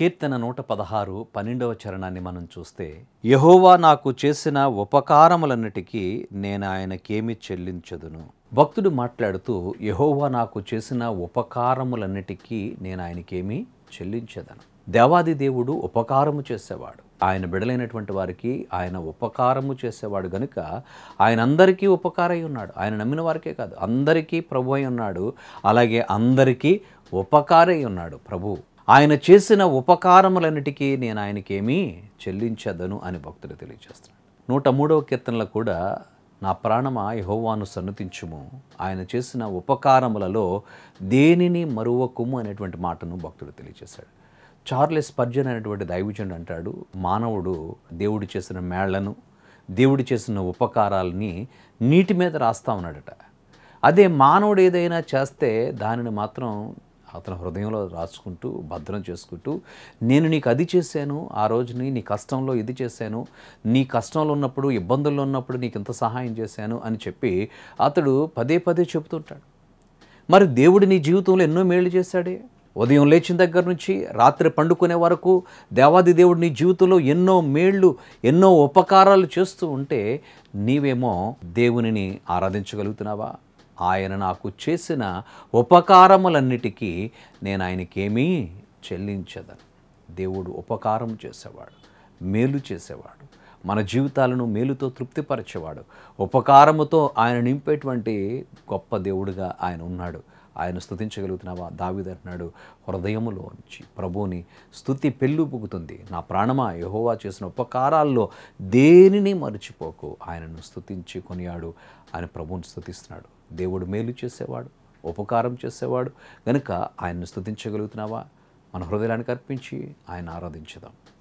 కీర్తన నూట పదహారు పన్నెండవ చరణాన్ని మనం చూస్తే యహోవా నాకు చేసిన ఉపకారములన్నిటికీ నేను ఆయనకేమి చెల్లించదును భక్తుడు మాట్లాడుతూ యహోవా నాకు చేసిన ఉపకారములన్నిటికీ నేను ఆయనకేమి చెల్లించదను దేవాది దేవుడు ఉపకారము చేసేవాడు ఆయన బిడలైనటువంటి వారికి ఆయన ఉపకారము చేసేవాడు గనుక ఆయన అందరికీ ఉపకారై ఉన్నాడు ఆయన నమ్మిన వారికే కాదు అందరికీ ప్రభు అయి ఉన్నాడు అలాగే అందరికీ ఉపకారై ఉన్నాడు ప్రభు ఆయన చేసిన ఉపకారములన్నిటికీ నేను ఆయనకేమీ చెల్లించదను అని భక్తులు తెలియజేస్తున్నాడు నూట మూడవ కీర్తనలో కూడా నా ప్రాణమా యహోవాను సన్నతించుము ఆయన చేసిన ఉపకారములలో దేనిని మరువకుము అనేటువంటి మాటను భక్తుడు తెలియజేశాడు చార్లెస్ పర్జన్ అనేటువంటి దైవజనుడు అంటాడు మానవుడు దేవుడు చేసిన మేళ్లను దేవుడు చేసిన ఉపకారాలని నీటి మీద రాస్తా ఉన్నాడట అదే మానవుడు ఏదైనా చేస్తే దానిని మాత్రం అతని హృదయంలో రాసుకుంటూ భద్రం చేసుకుంటూ నేను నీకు అది చేశాను ఆ రోజుని నీ కష్టంలో ఇది చేశాను నీ కష్టంలో ఉన్నప్పుడు ఇబ్బందుల్లో ఉన్నప్పుడు నీకు ఇంత సహాయం చేశాను అని చెప్పి అతడు పదే పదే చెబుతుంటాడు మరి దేవుడు నీ జీవితంలో ఎన్నో మేళ్ళు చేశాడే ఉదయం లేచిన దగ్గర నుంచి రాత్రి పండుకునే వరకు దేవాది దేవుడు నీ జీవితంలో ఎన్నో మేళ్ళు ఎన్నో ఉపకారాలు చేస్తూ ఉంటే నీవేమో దేవునిని ఆరాధించగలుగుతున్నావా ఆయన నాకు చేసిన ఉపకారములన్నిటికీ నేను ఆయనకేమీ చెల్లించదను దేవుడు ఉపకారం చేసేవాడు మేలు చేసేవాడు మన జీవితాలను మేలుతో తృప్తిపరిచేవాడు ఉపకారముతో ఆయన నింపేటువంటి గొప్ప దేవుడుగా ఆయన ఉన్నాడు ఆయన స్తుతించగలుగుతున్నావా దావిదంటున్నాడు హృదయములోంచి ప్రభువుని స్తుతి పెళ్ళుపుకుతుంది నా ప్రాణమా యహోవా చేసిన ఉపకారాల్లో దేనిని మర్చిపోకు ఆయనను స్తుతించి కొనియాడు ఆయన ప్రభువుని స్తుతిస్తున్నాడు దేవుడు మేలు చేసేవాడు ఉపకారం చేసేవాడు కనుక ఆయన్ని స్తుతించగలుగుతున్నావా మన హృదయానికి అర్పించి ఆయన ఆరాధించుదాం